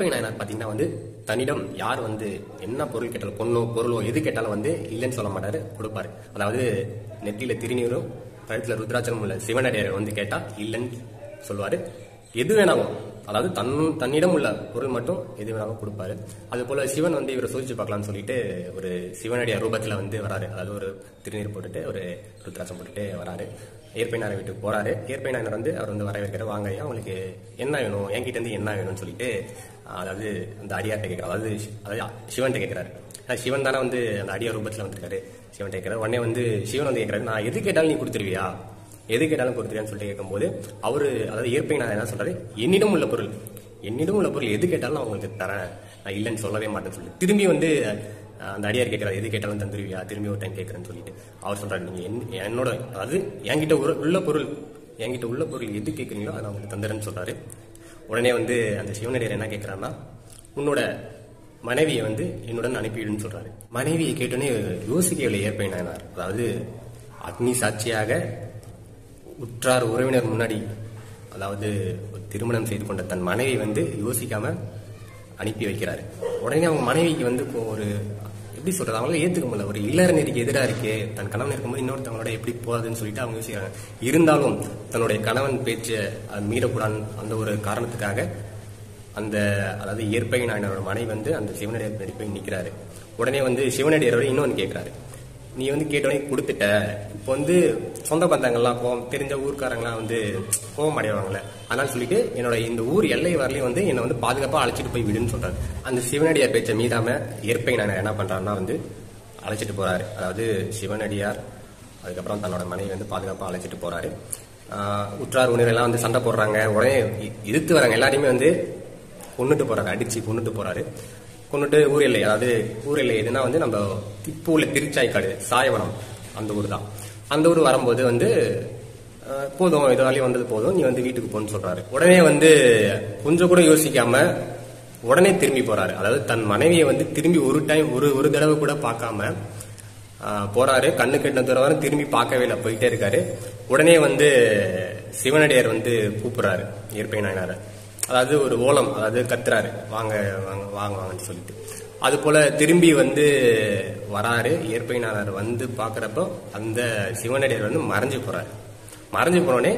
இயற்பை நாயனார் பார்த்தீங்கன்னா வந்து தன்னிடம் யார் வந்து என்ன பொருள் கேட்டாலும் பொண்ணோ பொருளோ எது கேட்டாலும் வந்து இல்லைன்னு சொல்ல மாட்டாரு கொடுப்பாரு அதாவது நெத்தியில திருநீரும் கழுத்துல ருத்ராட்சமும் உள்ள சிவனடியார் வந்து கேட்டா இல்லைன்னு சொல்லுவாரு எது வேணாலும் அதாவது தன் தன்னிடம் உள்ள பொருள் மட்டும் எது வேணாலும் கொடுப்பாரு அது போல சிவன் வந்து இவரை சோதிச்சு பார்க்கலாம்னு சொல்லிட்டு ஒரு சிவனுடைய ரூபத்துல வந்து வராரு அதாவது ஒரு திருநீர் போட்டுட்டு ஒரு ருத்ராட்சம் போட்டுட்டு வராரு இயற்பை நாயர் வீட்டுக்கு போறாரு இயற்பை நாயனர் வந்து அவர் வந்து வரவேற்கிறார் வாங்க ஐயா உங்களுக்கு என்ன வேணும் என்கிட்ட இருந்து என்ன வேணும்னு சொல்லிட்டு அதாவது அந்த அடியார்ட்ட கேட்கிறார் அதாவது சி- அதாவது சிவன்கிட்ட கேட்கிறாரு ஆனா சிவன் தானே வந்து அந்த அடியார் ரூபத்துல வந்திருக்காரு சிவன் கேட்கிறாரு உடனே வந்து சிவன் வந்து கேட்கிறாரு நான் எது கேட்டாலும் நீ கொடுத்துருவியா எது கேட்டாலும் கொடுத்துருவியான்னு சொல்லிட்டு கேட்கும்போது அவரு அதாவது இயற்பை நான் என்ன சொல்றாரு என்னிடம் உள்ள பொருள் என்னிடம் உள்ள பொருள் எது கேட்டாலும் நான் உங்களுக்கு தரேன் நான் இல்லைன்னு சொல்லவே மாட்டேன்னு சொல்லி திரும்பி வந்து அஹ், அந்த அடியார் கேட்கிறாரு எது கேட்டாலும் தந்துருவியா திரும்பி ஒரு டைம் கேட்கறேன்னு சொல்லிட்டு அவர் சொல்றாரு நீங்க என்- என்னோட அதாவது என்கிட்ட ஒரு- உள்ள பொருள் என்கிட்ட உள்ள பொருள் எது கேட்குறீங்களோ அதை நான் உங்களுக்கு தந்துறேன்னு சொல்றாரு உடனே வந்து அந்த சிவனடியார் என்ன கேட்கிறாருன்னா உன்னோட மனைவியை வந்து என்னுடன் அனுப்பிவிடுன்னு சொல்றாரு மனைவியை கேட்டோன்னே யோசிக்கவில்லை ஏற்பயினார் அதாவது அக்னி சாட்சியாக உற்றார் உறவினர் முன்னாடி அதாவது ஒரு திருமணம் செய்து கொண்ட தன் மனைவி வந்து யோசிக்காம அனுப்பி வைக்கிறாரு உடனே அவங்க மனைவிக்கு வந்து இப்போ ஒரு எப்படி சொல்றது அவங்களால ஏத்துக்க முடியல ஒரு இல்லற நெறிக்கு எதிராக இருக்கே தன் கணவன் இருக்கும்போது இன்னொருத்தவங்களோட எப்படி போகுதுன்னு சொல்லிட்டு அவங்க யோசிக்கிறாங்க இருந்தாலும் தன்னுடைய கணவன் பேச்சை அது மீறக்கூடாது அந்த ஒரு காரணத்துக்காக அந்த அதாவது இயற்பை நாயனரோட மனைவி வந்து அந்த சிவனடியார் பின்னாடி போய் நிக்கிறாரு உடனே வந்து சிவனடியாரோட இன்னொன்னு கேட்கிறாரு நீ வந்து கேட்டோடனே கொடுத்துட்ட இப்போ வந்து சொந்த பந்தங்கள்லாம் கோவம் தெரிஞ்ச ஊர்க்காரங்களாம் வந்து கோவம் அடைவாங்கல்ல அதனால சொல்லிட்டு என்னோட இந்த ஊர் எல்லை வரலையும் வந்து என்னை வந்து பாதுகாப்பா அழைச்சிட்டு போய் விடுன்னு சொல்றாரு அந்த சிவனடியார் பேச்சை மீறாம இயற்பை நான் என்ன பண்றாருன்னா வந்து அழைச்சிட்டு போறாரு அதாவது சிவனடியார் அதுக்கப்புறம் தன்னோட மனைவி வந்து பாதுகாப்பா அழைச்சிட்டு போறாரு ஆஹ் உற்றார் உணரெல்லாம் வந்து சண்டை போடுறாங்க உடனே இ- எதிர்த்து வராங்க எல்லாரையுமே வந்து கொன்னுட்டு போறாரு அடிச்சு கொன்னுட்டு போறாரு கொன்னுட்டு ஊர் எல்லை அதாவது ஊர் எல்லை எதுனா வந்து நம்ம இப்போ உள்ள திருச்சாய்க்காடு சாயவனம் அந்த ஊர் தான் அந்த ஊர் வரும்போது வந்து அஹ், போதும் இது வரையும் வந்தது போதும் நீ வந்து வீட்டுக்கு போன்னு சொல்றாரு உடனே வந்து கொஞ்சம் கூட யோசிக்காம உடனே திரும்பி போறாரு அதாவது தன் மனைவியை வந்து திரும்பி ஒரு டைம் ஒரு ஒரு தடவை கூட பார்க்காம ஆஹ், போறாரு கண்ணு கெட்டின தூரம் வரை திரும்பி பார்க்கவே இல்லை போயிட்டே இருக்காரு உடனே வந்து சிவனடியார் வந்து கூப்பிடுறாரு இயற்பை நாயனார அதாவது ஒரு ஓலம் அதாவது கத்துறாரு வாங்க வாங்க வாங்க வாங்கன்னு சொல்லிட்டு அது போல திரும்பி வந்து வராரு இயற்பை நாயனார் வந்து பாக்குறப்போ அந்த சிவனடியார் வந்து மறைஞ்சு போறாரு மறைஞ்சு போனோடனே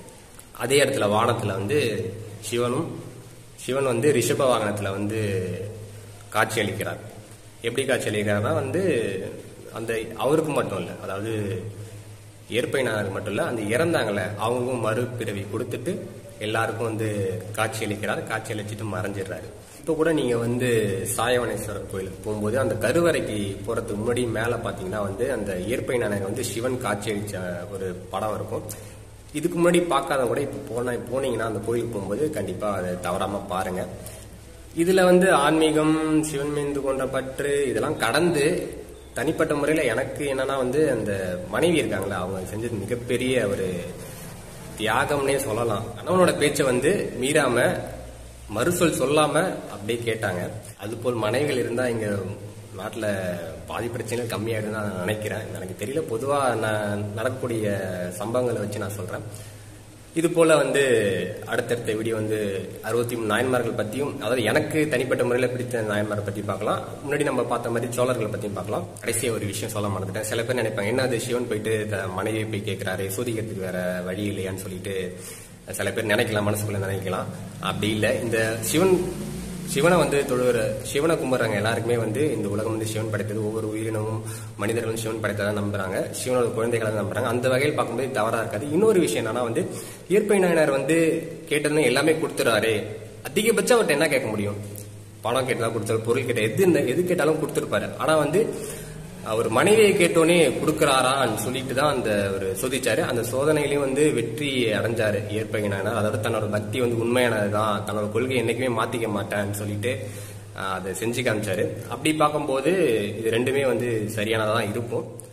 அதே இடத்துல வானத்துல வந்து சிவனும் சிவன் வந்து ரிஷப வாகனத்துல வந்து காட்சி அளிக்கிறார் எப்படி காட்சி அளிக்கிறார்னா வந்து அந்த அவருக்கு மட்டும் இல்லை அதாவது ஏற்பைனாருக்கு மட்டும் இல்லை அந்த இறந்தாங்கல்ல அவங்களுக்கும் மறுபிறவி கொடுத்துட்டு எல்லாருக்கும் வந்து காட்சி அளிக்கிறார் காட்சி அளிச்சிட்டு மறைஞ்சிடுறாரு இப்போ கூட நீங்க வந்து சாயவனேஸ்வரர் கோயிலுக்கு போகும்போது அந்த கருவறைக்கு போறதுக்கு முன்னாடி மேல பாத்தீங்கன்னா வந்து அந்த இயற்பை நாயகர் வந்து சிவன் காட்சி அளிச்ச ஒரு படம் இருக்கும் இதுக்கு முன்னாடி பார்க்காத கூட இப்போ போனா போனீங்கன்னா அந்த கோயிலுக்கு போகும்போது கண்டிப்பா அதை தவறாம பாருங்க இதுல வந்து ஆன்மீகம் சிவன் மீது கொண்ட பற்று இதெல்லாம் கடந்து தனிப்பட்ட முறையில எனக்கு என்னன்னா வந்து அந்த மனைவி இருக்காங்களா அவங்க செஞ்சது மிகப்பெரிய ஒரு தியாகம்னே சொல்லலாம் கணவனோட பேச்சை வந்து மீறாம மறுசொல் சொல்லாம அப்படியே கேட்டாங்க அதுபோல் மனைவிகள் இருந்தா இங்க நாட்டுல பாதி பிரச்சனைகள் கம்மியாயிடும் நான் நினைக்கிறேன் எனக்கு தெரியல பொதுவா நான் நடக்கக்கூடிய சம்பவங்களை வச்சு நான் சொல்றேன் இது போல வந்து அடுத்தடுத்த வீடியோ வந்து அறுபத்தி மூணு நாயன்மார்கள் பத்தியும் அதாவது எனக்கு தனிப்பட்ட முறையில் பிடித்த நாயன்மாரை பத்தி பார்க்கலாம் முன்னாடி நம்ம பார்த்த மாதிரி சோழர்களை பத்தியும் பார்க்கலாம் கடைசியா ஒரு விஷயம் சொல்ல மறந்துட்டேன் சில பேர் நினைப்பாங்க என்ன அது சிவன் போயிட்டு த- மனைவியை போய் கேட்கிறாரு சோதிக்கிறதுக்கு வேற வழி இல்லையான்னு சொல்லிட்டு சில பேர் நினைக்கலாம் மனசுக்குள்ள நினைக்கலாம் அப்படி இல்லை இந்த சிவன் சிவனை வந்து தொழுகிற சிவனை கும்பிட்றாங்க எல்லாருக்குமே வந்து இந்த உலகம் வந்து சிவன் படைத்தது ஒவ்வொரு உயிரினமும் மனிதர்களும் சிவன் படைத்ததா நம்புறாங்க சிவனோட குழந்தைகளை தான் நம்புறாங்க அந்த வகையில் பார்க்கும்போது தவறா இருக்காது இன்னொரு விஷயம் என்னன்னா வந்து இயற்பை நாயனார் வந்து கேட்டதுன்னு எல்லாமே கொடுத்துறாரு அதிகபட்சம் அவர்கிட்ட என்ன கேட்க முடியும் பணம் கேட்டதா கொடுத்தாரு பொருள் கேட்ட எது இந்த- எது கேட்டாலும் கொடுத்துருப்பாரு ஆனா வந்து அவர் மனைவியை கேட்டோன்னே கொடுக்கறாரான்னு சொல்லிட்டு தான் அந்த ஒரு சோதிச்சாரு அந்த சோதனையிலையும் வந்து வெற்றி அடைஞ்சாரு ஏற்பகினார் அதாவது தன்னோட பக்தி வந்து உண்மையானதுதான் தன்னோட கொள்கை என்னைக்குமே மாத்திக்க மாட்டேன்னு சொல்லிட்டு ஆஹ், அதை செஞ்சு காமிச்சாரு அப்படி பார்க்கும்போது இது ரெண்டுமே வந்து சரியானதா இருக்கும்